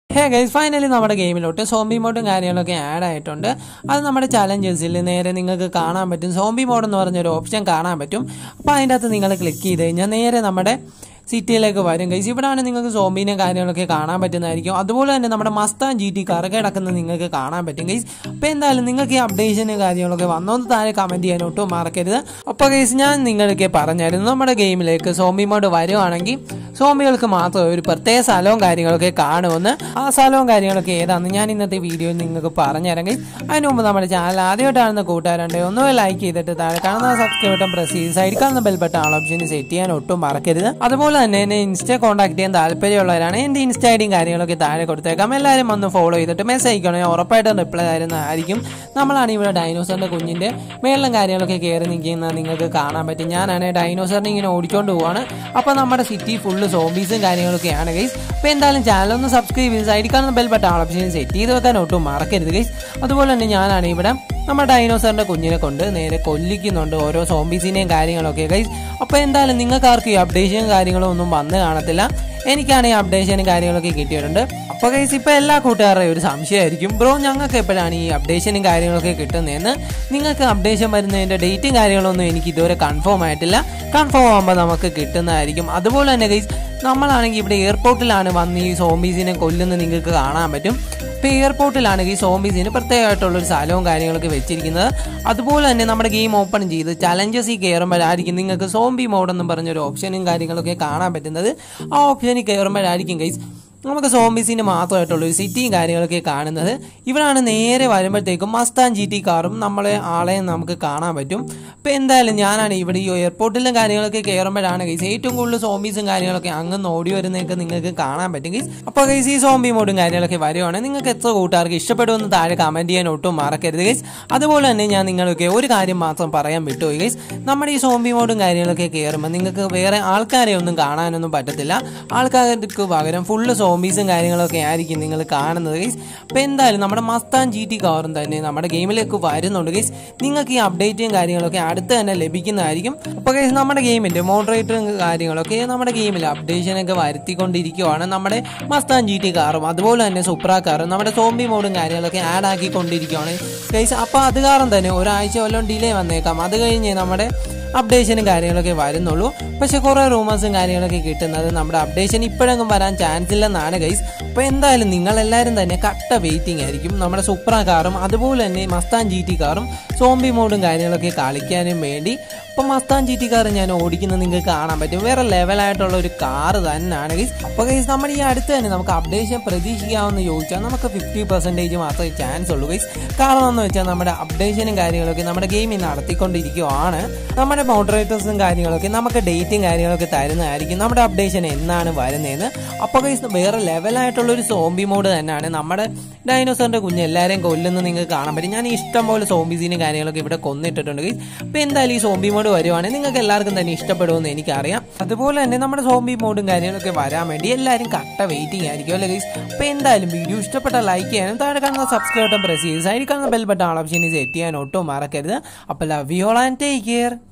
hey guys finally നമ്മുടെ ഗെയിമിലോട്ട് zombie മോഡും കാര്യങ്ങളൊക്കെ ആഡ് ആയിട്ടുണ്ട് അത് നമ്മുടെ ചലഞ്ചേഴ്സിൽ നേരെ നിങ്ങൾക്ക് കാണാൻ പറ്റും സോംബി മോഡ് എന്ന് പറഞ്ഞൊരു ഓപ്ഷൻ കാണാൻ പറ്റും അപ്പോൾ അതിൻ്റെ അകത്ത് നിങ്ങൾ ക്ലിക്ക് ചെയ്ത് കഴിഞ്ഞാൽ നേരെ നമ്മുടെ സിറ്റിയിലേക്ക് വരും ഗൈസ് ഇവിടെയാണ് നിങ്ങൾക്ക് സോംബീനെ കാര്യങ്ങളൊക്കെ കാണാൻ പറ്റുന്നതായിരിക്കും അതുപോലെ തന്നെ നമ്മുടെ മസ്താൻ ജി ടി കാർ കിടക്കുന്നത് നിങ്ങൾക്ക് കാണാൻ പറ്റും ഗൈസ് അപ്പോൾ എന്തായാലും നിങ്ങൾക്ക് ഈ അപ്ഡേഷന് കാര്യങ്ങളൊക്കെ വന്നോന്ന് താഴെ കമൻറ്റ് ചെയ്യാൻ ഒട്ടും മറക്കരുത് അപ്പോൾ ഗൈസ് ഞാൻ നിങ്ങൾക്ക് പറഞ്ഞായിരുന്നു നമ്മുടെ ഗെയിമിലേക്ക് സോംബി മോഡ് വരുവാണെങ്കിൽ സോംബികൾക്ക് മാത്രം ഒരു പ്രത്യേക സ്ഥലവും കാര്യങ്ങളൊക്കെ കാണുമെന്ന് ആ സ്ഥലവും കാര്യങ്ങളൊക്കെ ഏതാണെന്ന് ഞാൻ ഇന്നത്തെ വീഡിയോയിൽ നിങ്ങൾക്ക് പറഞ്ഞുതരാം ഗൈസ് അതിന് മുമ്പ് നമ്മുടെ ചാനൽ ആദ്യമായിട്ടാണെന്ന് കൂട്ടുകാരുണ്ട് ഒന്ന് ലൈക്ക് ചെയ്തിട്ട് താഴെ കാണുന്ന സബ്സ്ക്രൈബ് ബട്ടൺ പ്രസ് ചെയ്ത് സൈഡിൽ കാണുന്ന bell button all option set ചെയ്യാൻ ഒട്ടും മറക്കരുത് അതുപോലെ തന്നെ എന്നെ ഇൻസ്റ്റ കോൺടാക്ട് ചെയ്യാൻ താല്പര്യമുള്ളവരാണ് എൻ്റെ ഇൻസ്റ്റ ഐഡിയും കാര്യങ്ങളൊക്കെ താഴെ കൊടുത്തേക്കാം എല്ലാവരും ഒന്ന് ഫോളോ ചെയ്തിട്ട് മെസ്സേജ് അയക്കണേ ഉറപ്പായിട്ടും റിപ്ലൈ തരുന്നതായിരിക്കും നമ്മളാണ് ഇവിടെ ഡൈനോസറിന്റെ കുഞ്ഞിന്റെ മേളിലും കാര്യങ്ങളൊക്കെ കയറി നിൽക്കുന്നത് നിങ്ങൾക്ക് കാണാൻ പറ്റും ഞാനാണ് ഡൈനോസറിനെ ഇങ്ങനെ ഓടിക്കൊണ്ട് പോവാണ് അപ്പോൾ നമ്മുടെ സിറ്റി ഫുള്ള് സോംബീസും കാര്യങ്ങളൊക്കെയാണ് ഗൈസ് അപ്പോൾ എന്തായാലും ചാനൽ ഒന്ന് സബ്സ്ക്രൈബ് ചെയ്ത് സൈഡിൽ കാണുന്ന bell button all option set ചെയ്ത് വെക്കാൻ ഒട്ടും മറക്കരുത് ഗൈസ് അതുപോലെ തന്നെ ഞാനാണ് ഇവിടെ നമ്മുടെ ഡൈനോസറിന്റെ കുഞ്ഞിനെ കൊണ്ട് നേരെ കൊല്ലിക്കുന്നുണ്ട് ഓരോ സോംബീസിനെയും കാര്യങ്ങളൊക്കെ ഗൈസ് അപ്പോൾ എന്തായാലും നിങ്ങൾക്ക് ആർക്കും ഈ അപ്ഡേഷനും കാര്യങ്ങളും ഒന്നും വന്ന് കാണത്തില്ല എനിക്കാണ് ഈ അപ്ഡേഷനും കാര്യങ്ങളൊക്കെ കിട്ടിയിട്ടുണ്ട് അപ്പോൾ ഗൈസ് ഇപ്പോൾ എല്ലാ കൂട്ടുകാരുടെയും ഒരു സംശയമായിരിക്കും ബ്രോ ഞങ്ങൾക്ക് എപ്പോഴാണ് ഈ അപ്ഡേഷനും കാര്യങ്ങളൊക്കെ കിട്ടുന്നതെന്ന് നിങ്ങൾക്ക് അപ്ഡേഷൻ വരുന്നതിൻ്റെ ഡേറ്റും കാര്യങ്ങളൊന്നും എനിക്ക് ഇതുവരെ കൺഫേം ആയിട്ടില്ല കൺഫേം ആകുമ്പോൾ നമുക്ക് കിട്ടുന്നതായിരിക്കും അതുപോലെ തന്നെ ഗൈസ് നമ്മളാണെങ്കിൽ ഇവിടെ എയർപോർട്ടിലാണ് വന്ന് ഈ സോംബീസിനെ കൊല്ലുന്നത് നിങ്ങൾക്ക് കാണാൻ പറ്റും ഇപ്പോൾ എയർപോർട്ടിലാണ് ഈ സോംബീസിന് പ്രത്യേകമായിട്ടുള്ള ഒരു സ്ഥലവും കാര്യങ്ങളൊക്കെ വെച്ചിരിക്കുന്നത് അതുപോലെ തന്നെ നമ്മുടെ ഗെയിം ഓപ്പൺ ചെയ്ത് ചലഞ്ചസ് ഈ കയറുമ്പോഴായിരിക്കും നിങ്ങൾക്ക് സോംബി മോഡ് എന്ന് പറഞ്ഞൊരു ഓപ്ഷനും കാര്യങ്ങളൊക്കെ കാണാൻ പറ്റുന്നത് ആ ഓപ്ഷനിൽ കയറുമ്പോഴായിരിക്കും ഗൈസ് നമുക്ക് സോംബീസിന് മാത്രമായിട്ടുള്ള ഒരു സിറ്റിയും കാര്യങ്ങളൊക്കെ കാണുന്നത് ഇവിടാണ് നേരെ വരുമ്പോഴത്തേക്കും മസ്താൻ ജി ടി കാറും നമ്മളെ ആളെയും നമുക്ക് കാണാൻ പറ്റും അപ്പോൾ എന്തായാലും ഞാനാണ് ഇവിടെ ഈ എയർപോർട്ടിലും കാര്യങ്ങളൊക്കെ കയറുമ്പോഴാണ് ഗൈസ് ഏറ്റവും കൂടുതൽ സോംബീസും കാര്യങ്ങളൊക്കെ അങ്ങ് ഓടി വരുന്നതൊക്കെ നിങ്ങൾക്ക് കാണാൻ പറ്റും ഗൈസ് അപ്പോൾ ഗൈസ് ഈ സോംബി മോഡും കാര്യങ്ങളൊക്കെ വരുവാണെങ്കിൽ നിങ്ങൾക്ക് എത്ര കൂട്ടുകാർക്ക് ഇഷ്ടപ്പെടുമെന്ന് താഴെ കമൻറ്റ് ചെയ്യാൻ ഒട്ടും മറക്കരുത് ഗൈസ് അതുപോലെ തന്നെ ഞാൻ നിങ്ങൾക്ക് ഒരു കാര്യം മാത്രം പറയാൻ വിട്ടുപോയി ഗൈസ് നമ്മുടെ ഈ സോംബി മോഡും കാര്യങ്ങളൊക്കെ കയറുമ്പോൾ നിങ്ങൾക്ക് വേറെ ആൾക്കാരെ ഒന്നും കാണാനൊന്നും പറ്റത്തില്ല ആൾക്കാർക്ക് പകരം ഫുള്ള് സോംബീസും കാര്യങ്ങളൊക്കെ ആയിരിക്കും നിങ്ങൾ കാണുന്നത് ഗൈസ് അപ്പോൾ എന്തായാലും നമ്മുടെ മസ്താൻ ജി ടി കാറും തന്നെ നമ്മുടെ ഗെയിമിലേക്ക് വരുന്നുണ്ട് ഗൈസ് നിങ്ങൾക്ക് ഈ അപ്ഡേറ്റും കാര്യങ്ങളൊക്കെ അടുത്ത് തന്നെ ലഭിക്കുന്നതായിരിക്കും അപ്പോൾ ഗൈസ് നമ്മുടെ ഗെയിമിൻ്റെ മോഡറേറ്ററും കാര്യങ്ങളൊക്കെ നമ്മുടെ ഗെയിമിൽ അപ്ഡേഷനൊക്കെ വരുത്തിക്കൊണ്ടിരിക്കുവാണ് നമ്മുടെ മസ്താൻ ജി ടി കാറും അതുപോലെ തന്നെ സുപ്ര കാറും നമ്മുടെ സോംബി മോഡും കാര്യങ്ങളൊക്കെ ആഡ് ആക്കിക്കൊണ്ടിരിക്കുകയാണ് ഗൈസ് അപ്പോൾ അത് കാരണം തന്നെ ഒരാഴ്ച വല്ലതും ഡിലേ വന്നേക്കാം അത് കഴിഞ്ഞ് നമ്മുടെ അപ്ഡേഷനും കാര്യങ്ങളൊക്കെ വരുന്നുള്ളൂ പക്ഷെ കുറേ റൂമേഴ്സും കാര്യങ്ങളൊക്കെ കിട്ടുന്നത് നമ്മുടെ അപ്ഡേഷൻ ഇപ്പോഴെങ്കിലും വരാൻ ചാൻസ് ഇല്ലെന്നാണ് ഗൈസ് അപ്പോൾ എന്തായാലും നിങ്ങളെല്ലാവരും തന്നെ കട്ട വെയിറ്റിംഗ് ആയിരിക്കും നമ്മുടെ സുപ്ര കാറും അതുപോലെ തന്നെ മസ്താൻ ജി ടി കാറും സോംബി മോഡും കാര്യങ്ങളൊക്കെ കളിക്കാനും വേണ്ടി ഇപ്പം മസ്താൻ ജി ടി കാർ ഞാൻ ഓടിക്കുന്നത് നിങ്ങൾക്ക് കാണാൻ പറ്റും വേറെ ലെവലായിട്ടുള്ള ഒരു കാറ് തന്നെയാണ് ഗൈസ് അപ്പോൾ ഗൈസ് നമ്മുടെ ഈ അടുത്ത് തന്നെ നമുക്ക് അപ്ഡേഷൻ പ്രതീക്ഷിക്കാമെന്ന് ചോദിച്ചാൽ നമുക്ക് ഫിഫ്റ്റി പെർസെൻറ്റേജ് മാത്രമേ ചാൻസ് ഉള്ളൂ ഗൈസ് കാരണം എന്ന് വെച്ചാൽ നമ്മുടെ അപ്ഡേഷനും കാര്യങ്ങളൊക്കെ നമ്മുടെ ഗെയിമിൽ നടത്തിക്കൊണ്ടിരിക്കുകയാണ് നമ്മുടെ മോഡറേറ്റേഴ്സും കാര്യങ്ങളൊക്കെ നമുക്ക് ഡേറ്റും കാര്യങ്ങളൊക്കെ തരുന്നതായിരിക്കും നമ്മുടെ അപ്ഡേഷൻ എന്നാണ് വരുന്നതെന്ന് അപ്പോൾ ഗൈസ് വേറെ ലെവലായിട്ടുള്ള ഒരു സോംബി മോഡ് തന്നെയാണ് നമ്മുടെ ഡൈനോസറിന്റെ കുഞ്ഞ് എല്ലാവരെയും കൊല്ലുന്നത് നിങ്ങൾക്ക് കാണാൻ പറ്റും ഞാൻ ഇഷ്ടം പോലെ സോംബീസിനും കാര്യങ്ങളൊക്കെ ഇവിടെ കൊന്നിട്ടിട്ടുണ്ട് ഗൈസ് അപ്പോൾ എന്തായാലും ഈ സോംബി മോഡ് വരുവാണെങ്കിൽ നിങ്ങൾക്ക് എല്ലാവർക്കും തന്നെ ഇഷ്ടപ്പെടുമെന്ന് എനിക്കറിയാം അതുപോലെ തന്നെ നമ്മുടെ സോംബി മോഡും കാര്യങ്ങളൊക്കെ വരാൻ വേണ്ടി എല്ലാവരും കട്ട വെയിറ്റിംഗ് ആയിരിക്കും അല്ലേ ഗൈസ് അപ്പോൾ എന്തായാലും വീഡിയോ ഇഷ്ടപ്പെട്ട ലൈക്ക് ചെയ്യാനും താഴെ കാണുന്ന സബ്സ്ക്രൈബ് ബട്ടൺ പ്രസ് ചെയ്ത് സൈഡിൽ കാണുന്ന ബെൽ ബട്ടൺ ഓപ്ഷൻ സെറ്റ് ചെയ്യാൻ ഒട്ടും മറക്കരുത് അപ്പോൾ love you all and take care